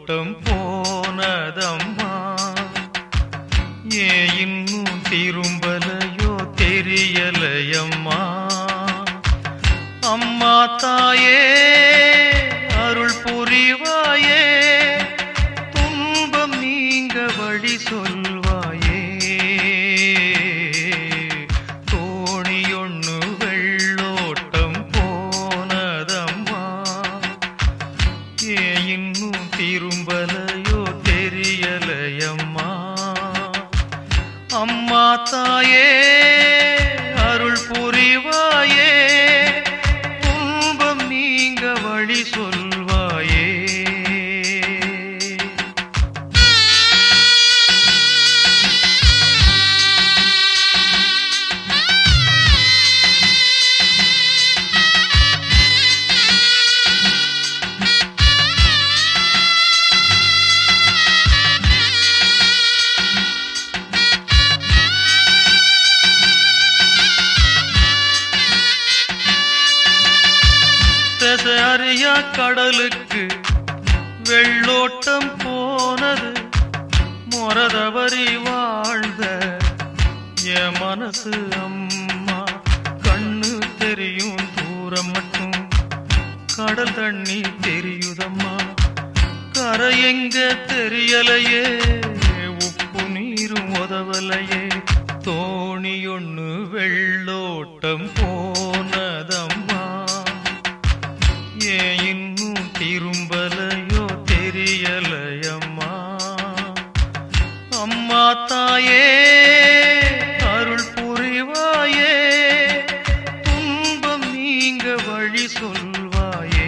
வெள்ளோட்டம் போனதம்மா ஏ இன்னும் திரும்பலையோ தெரியலையம்மா அம்மா தாயே அருள் புரிவாயே துன்பம் நீங்க வழி சொல்வாயே தோணியொன்னு வெள்ளோட்டம் போனதம்மா ஏ இன்னும் திரும்பலையோ தெரியலையம்மா அம்மா தாயே அருள் புரிவாயே துன்பம் நீங்க வழி சொல்வாயே திசை அறியா கடலுக்கு வெள்ளோட்டம் போனது மொரதவரி வாழ்ந்த என் மனசு அம்மா கண்ணு தெரியும் தூரம் மட்டும் கடல் தண்ணி தெரியுதம்மா கரை எங்க தெரியலையே உப்பு நீரும் உதவலையே தோணி ஒண்ணு வெள்ளோட்டம் போனதம்மா ஏன் இன்னும் திரும்பலையோ தெரியலையம்மா அம்மா தாயே அருள் புரிவாயே துன்பம் நீங்க வழி சொல்வாயே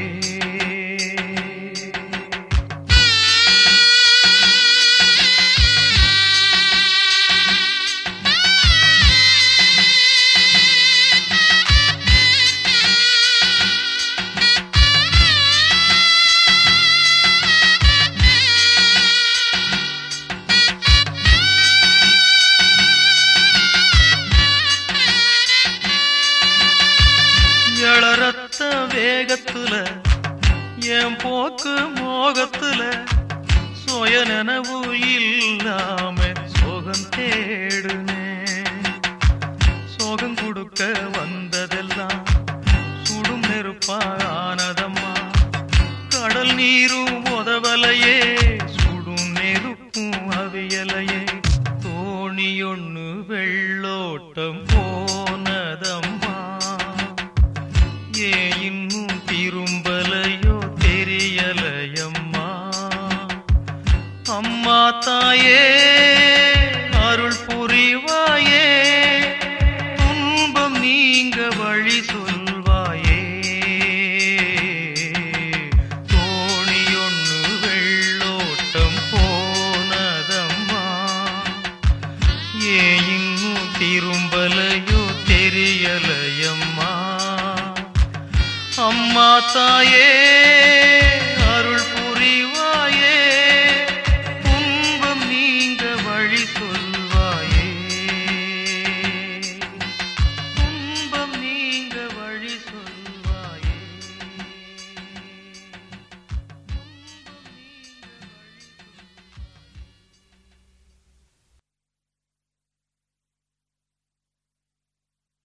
எழரத்த வேகத்துல என் போக்கு மோகத்துல சுய நினைவு இல்லாம சோகம் தேடுனேன் சோகம் கொடுக்க வந்ததெல்லாம் சுடும் நெருப்பா ஆனதம்மா கடல் நீரும் உதவலையே சுடும் நெருப்பும் அவியலையே தோணியொன்னு வெள்ளோட்டம் போனதம்மா ஏ இன்னும் திரும்பலையோ தெரியலையம்மா அம்மா தாயே அருள் புரிவாயே துன்பம் நீங்க வழி சொல்வாயே தோணியொன்னு வெள்ளோட்டம் போனதம்மா ஏ இன்னும் திரும்பலையோ தெரியலையம்மா அம்மா தாயே